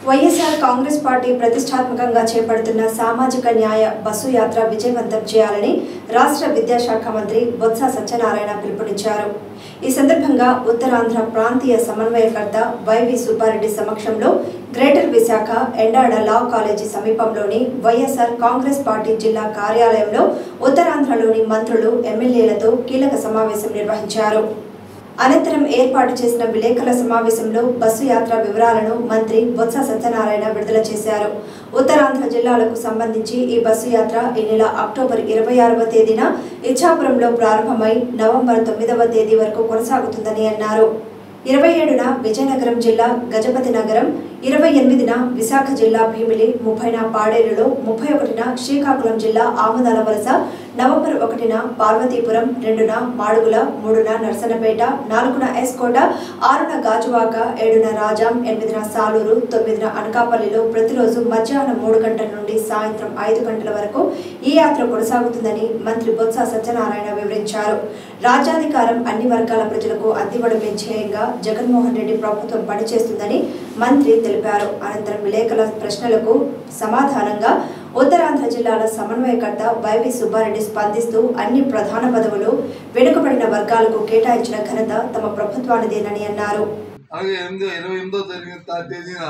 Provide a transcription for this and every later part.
YSR Congress party ప్రతిష్టాత్మకంగా చేపడుతున్న సామాజిక న్యాయ బస్సు యాత్ర విజయవంతం చేయాలని రాష్ట్ర విద్యాశాఖ మంత్రి బొత్స సత్యనారాయణ పిలుపునిచ్చారు ఈ సందర్భంగా ఉత్తరాంధ్ర ప్రాంతీయ సమన్వయకర్త వైవి సుబ్బారెడ్డి సమక్షంలో greater Visakha Endada law college సమీపంలోని వైఎస్ఆర్ కాంగ్రెస్ పార్టీ జిల్లా కార్యాలయంలో ఉత్తరాంధ్రలోని మంత్రులు ఎమ్మెల్యేలతో కీలక సమావేశం నిర్వహించారు అనంతరం ఏర్పాటు చేసిన విలేకరుల సమావేశంలో బస్సు యాత్ర వివరాలను మంత్రి బొత్స సత్యనారాయణ విడుదల చేశారు ఉత్తరాంధ్ర జిల్లాలకు సంబంధించి ఈ బస్సు యాత్ర ఈ నెల అక్టోబర్ ఇరవై ఆరవ తేదీన ఇచ్చాపురంలో ప్రారంభమై నవంబర్ తొమ్మిదవ తేదీ వరకు కొనసాగుతుందని అన్నారు ఇరవై ఏడున విజయనగరం జిల్లా గజపతి నగరం ఇరవై ఎనిమిదిన విశాఖ జిల్లా భీమిలి ముప్పైన పాడేరులో ముప్పై ఒకటిన శ్రీకాకుళం జిల్లా ఆముదాల వలస నవంబర్ ఒకటిన పార్వతీపురం రెండున మాడుగుల మూడున నర్సన్నపేట నాలుగున ఎస్కోట ఆరున గాజువాక ఏడున రాజాం ఎనిమిదిన సాలూరు తొమ్మిదిన అనకాపల్లిలో ప్రతిరోజు మధ్యాహ్నం మూడు గంటల నుండి సాయంత్రం ఐదు గంటల వరకు ఈ యాత్ర కొనసాగుతుందని మంత్రి బొత్స సత్యనారాయణ వివరించారు రాజ్యాధికారం అన్ని వర్గాల ప్రజలకు అందివ్వడమే ధ్యేయంగా జగన్మోహన్ రెడ్డి ప్రభుత్వం పనిచేస్తుందని మంత్రి తెలిపారు అనంతరం విలేకరుల ప్రశ్నలకు సమాధానంగా ఉత్తరాంధ్ర జిల్లాల సమన్వయకర్త వైవి సుబ్బారెడ్డి స్పందిస్తూ అన్ని ప్రధాన పదవులు వెనుకబడిన వర్గాలకు కేటాయించిన ఘనత తమ ప్రభుత్వానిదేనని అన్నారు అలాగే ఎనిమిది ఇరవై ఎనిమిదో జరిగిన తా- తేదీన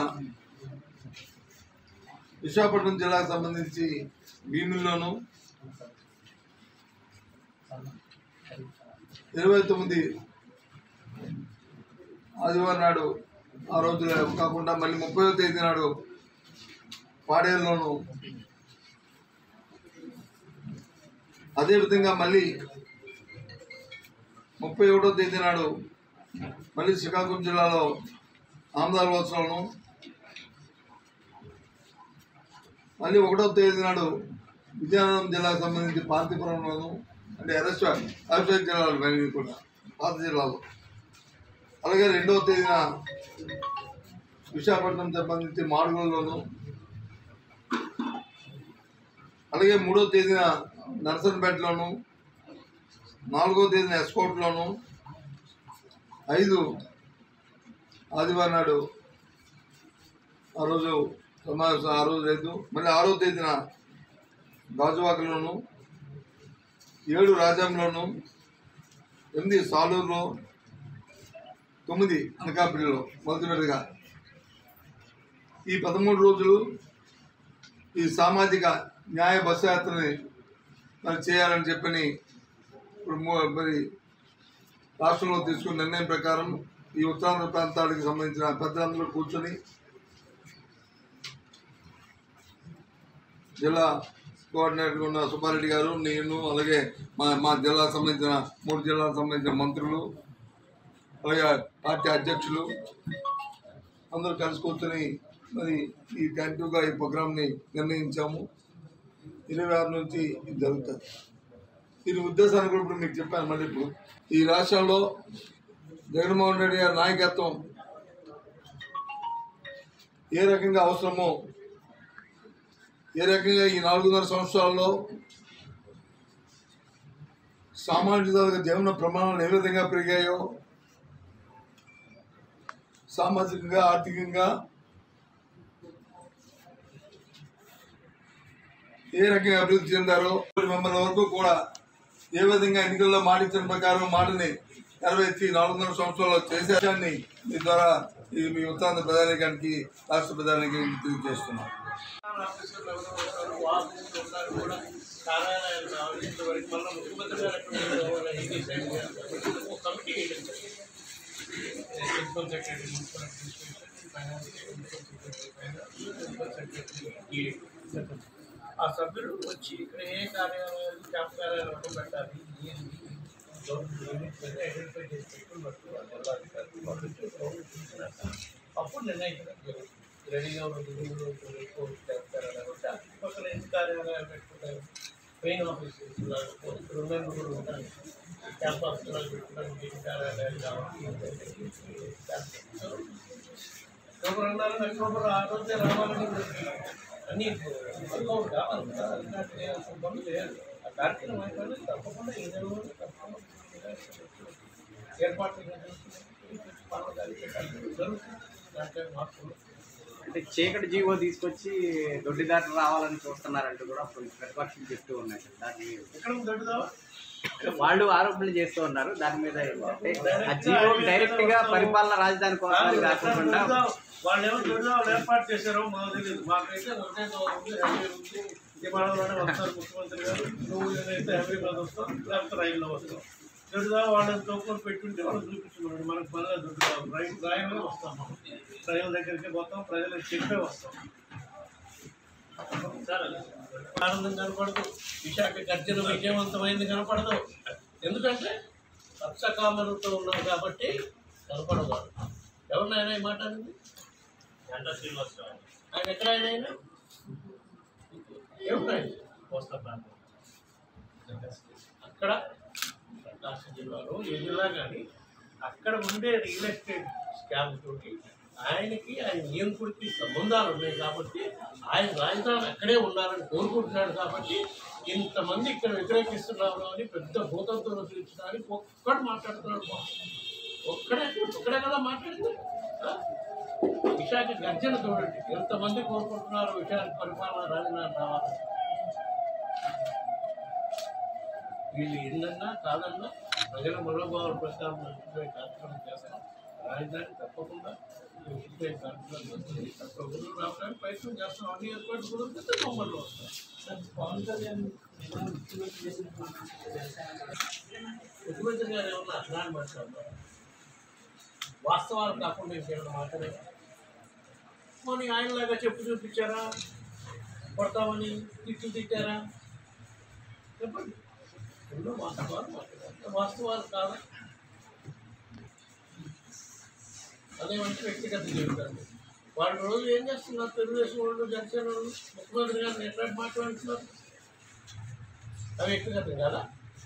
విశాఖపట్నం జిల్లాకు సంబంధించి భీమిల్లోను ఇరవై తొమ్మిది ఆదివారం నాడు ఆ రోజు కాకుండా మళ్ళీ ముప్పై తేదీ నాడు పాడేరులోను అదేవిధంగా మళ్ళీ ముప్పై ఒకటో తేదీ నాడు మళ్ళీ శ్రీకాకుళం జిల్లాలో ఆమదాల వలసలోను మళ్ళీ ఒకటో తేదీ నాడు విజయనగరం జిల్లాకు సంబంధించి పార్తీపురంలోను అంటే అరెస్ట్ అరెస్ట్ జిల్లాలో మళ్ళీ కూడా పాత జిల్లాలో అలాగే రెండవ తేదీన విశాఖపట్నం సంబంధించి మాడుగులలోను అలాగే మూడో తేదీన నర్సన్పేటలోను నాలుగో తేదీన ఎస్కోట్లోను ఐదు ఆదివారం నాడు ఆ రోజు సమావేశం ఆ రోజు లేదు మళ్ళీ ఆరో తేదీన గాజువాకలోను ఏడు రాజంలోను ఎనిమిది సాలూరులో తొమ్మిది అనకాపల్లిలో మొదటిగా ఈ పదమూడు రోజులు ఈ సామాజిక న్యాయ బస్సు యాత్రని మరి చేయాలని చెప్పని ఇప్పుడు మూ- మరి రాష్ట్రంలో తీసుకున్న నిర్ణయం ప్రకారం ఈ ఉత్తరాంధ్ర ప్రాంతాలకు సంబంధించిన పెద్దలందరూ కూర్చొని జిల్లా కోఆర్డినేటర్ ఉన్న సుబ్బారెడ్డి గారు నేను అలాగే మా మా జిల్లాకు సంబంధించిన మూడు జిల్లాలకు సంబంధించిన మంత్రులు అలాగే పార్టీ అధ్యక్షులు అందరూ కలిసి కూర్చొని మరి ఈ కంటిన్యూగా ఈ ప్రోగ్రామ్ని నిర్ణయించాము ఇరవై ఆరు నుంచి ఇది జరుగుతుంది దీని ఉద్దేశాన్ని కూడా ఇప్పుడు మీకు చెప్పాను మళ్ళీ ఇప్పుడు ఈ రాష్ట్రంలో జగన్మోహన్ రెడ్డి గారి నాయకత్వం ఏ రకంగా అవసరమో ఏ రకంగా ఈ నాలుగున్నర సంవత్సరాల్లో సామాజిక జీవన ప్రమాణాలు ఏ విధంగా పెరిగాయో సామాజికంగా ఆర్థికంగా ఏ రకంగా అభివృద్ధి చెందారో మిమ్మల్ని వరకు కూడా ఏ విధంగా ఎన్నికల్లో మాటిచ్చిన ప్రకారం మాటని నెరవేర్చి నాలుగున్నర సంవత్సరాల్లో చేసేదాన్ని మీ ద్వారా ఈ మీ ఉత్తరాంధ్ర ప్రధానికానికి రాష్ట్ర ప్రధానికి తెలియజేస్తున్నాం ఆ సభ్యులు వచ్చి ఇక్కడ ఏ కార్యాలయాలు క్యాంప్ కార్యాలయాలు పెట్టాలి ఏంటి ఐడెంటిఫై చేసి పెట్టుకుని బట్టి వాళ్ళ జిల్లాధికారులు పంపించి చూసినాక అప్పుడు నిర్ణయించడం జరుగుతుంది రెడీగా ఉన్న దిగులు ఎక్కువ క్యాంప్ కార్యాలయాలు ఉంటే చుట్టుపక్కల ఎన్ని కార్యాలయాలు పెట్టుకుంటారు మెయిన్ ఆఫీస్ ఇక్కడ ఉన్న కూడా ఉంటాయి క్యాంప్ ఆఫీసులు పెట్టుకోవడానికి ఎన్ని కార్యాలయాలు కావాలి ఎవరన్నారు అక్టోబర్ ఆ రోజే రావాలని అన్ని వర్కౌట్ కావాలి కదా ఇలాంటి పనులు చేయాలి ఆ కార్యక్రమం అయిపోయింది తప్పకుండా ఈ నెలలో తప్పకుండా ఏర్పాట్లు జరుగుతుంది. పాలన గారి పెట్టాలి. జరుగుతుంది దాంట్లో మార్పులు అంటే చీకటి జీవో తీసుకొచ్చి దొడ్డిదారులు రావాలని చూస్తున్నారంటూ కూడా కొన్ని ప్రతిపక్షం చెప్తూ ఉన్నాయి దాన్ని ఎక్కడ దొడ్డుదావా అంటే వాళ్ళు ఆరోపణలు చేస్తూ ఉన్నారు దాని మీద ఏంటంటే ఆ జీవో డైరెక్ట్ గా పరిపాలన రాజధాని కోసం కాకుండా వాళ్ళు ఏమో దొడ్డుదావాలు ఏర్పాటు చేశారో మాకు తెలియదు మాకైతే ఒకటే దోవ ఉంది హైవే ఉంది విమానంలోనే వస్తారు ముఖ్యమంత్రి గారు నువ్వు నేనైతే హైదరాబాద్ వస్తాం లేకపోతే రైల్లో వస్తాం దొడ్డుదావా వాళ్ళని తోకొని పెట్టుంటే వాళ్ళు చూపించుకున్నాడు మనకు మనగా దొడ్డుదావా రైలు రైల్లో వస్తాం మనం రైలు దగ్గరికి పోతాం ప్రజలకు చెప్పే వస్తాం ఆనందం కనపడదు విశాఖ గర్జన విజయవంతమైంది కనపడదు ఎందుకంటే పచ్చకామలతో ఉన్నాం కాబట్టి కనపడదు ఎవరినైనా ఈ మాట అనేది గంట శ్రీనివాసరావు ఆయన ఎక్కడ ఆయన ఆయన ఏమున్నాయి కోస్తా ప్రాంతం అక్కడ ప్రకాశం జిల్లాలో ఏ జిల్లా కానీ అక్కడ ఉండే రియల్ ఎస్టేట్ స్కామ్ తోటి ఆయనకి ఆయన నియంత్రుడికి సంబంధాలు ఉన్నాయి కాబట్టి ఆయన రాజధాని అక్కడే ఉండాలని కోరుకుంటున్నాడు కాబట్టి ఇంతమంది ఇక్కడ వ్యతిరేకిస్తున్నారు అని పెద్ద భూతంతో పిలిచడానికి ఒక్కడు మాట్లాడుతున్నాడు బాబు. ఒక్కడే ఒక్కడే కదా మాట్లాడింది ఆ? విశాఖ గర్జన చూడండి ఎంతమంది కోరుకుంటున్నారు విశాఖ పరిపాలన రాజధాని రావాలి వీళ్ళు ఎన్నన్నా కాదన్నా ప్రజల మనోభావాలు ప్రచారం చేసే కార్యక్రమం చేస్తాం రాజధాని తప్పకుండా చేసే కార్యక్రమం చేస్తుంది తక్కువ ఊళ్ళు రావడానికి ప్రయత్నం చేస్తాం అన్ని ఏర్పాటు కుదిరితే తొంభైలో వస్తాం పవన్ కళ్యాణ్ ముఖ్యమంత్రి గారు ఏమన్నా అన్నాన్ని మాట్లాడతారు వాస్తవాలు కాకుండా ఇంకేమైనా మాట్లాడారు పోనీ ఆయనలాగా చెప్పు చూపించారా కొడతామని తిట్లు తిట్టారా చెప్పండి ఎన్నో వాస్తవాలు మాట్లాడారు వాస్తవాలు కాదా అదేమంటే వ్యక్తిగత జీవితాలు వాళ్ళు రోజు ఏం చేస్తున్నారు తెలుగుదేశం వాళ్ళు జనసేన వాళ్ళు ముఖ్యమంత్రి గారిని ఎట్లా మాట్లాడుతున్నారు అవి వ్యక్తిగతం కదా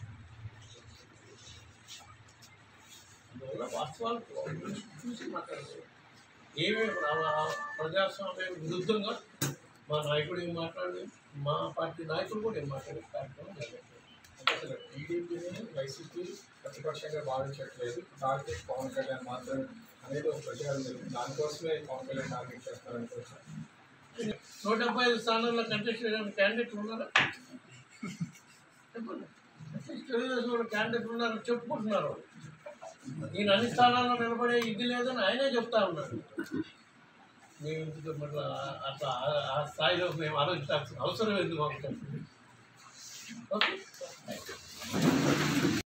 అందువల్ల వాస్తవాలు చూసి మాట్లాడారు ఏమేమి ప్రజాస్వామ్యం విరుద్ధంగా మా నాయకుడు ఏం మాట్లాడలేదు మా పార్టీ నాయకులు కూడా ఏం మాట్లాడే కార్యక్రమం జరగలేదు అసలు టీడీపీని వైసీపీ ప్రతిపక్షంగా భావించట్లేదు టార్గెట్ పవన్ కళ్యాణ్ మాత్రం అనేది ఒక ప్రచారం జరిగింది దానికోసమే పవన్ కళ్యాణ్ టార్గెట్ చేస్తారనుకోవచ్చు నూట డెబ్బై ఐదు స్థానాల్లో కంటెస్ట్ చేయడానికి క్యాండిడేట్లు ఉన్నారా చెప్పండి అట్లీస్ట్ తెలుగుదేశం వాళ్ళు క్యాండిడేట్లు ఉన్నారు చెప్పుకుంటున్నారు వాళ్ళు. నేను అన్ని స్థానాల్లో నిలబడే ఇది లేదని ఆయనే చెప్తా ఉన్నాడు మేము ఎందుకు మళ్ళీ అట్లా ఆ- ఆ స్థాయిలో మేము ఆలోచించాల్సిన అవసరం ఎందుకు మాకు ఓకే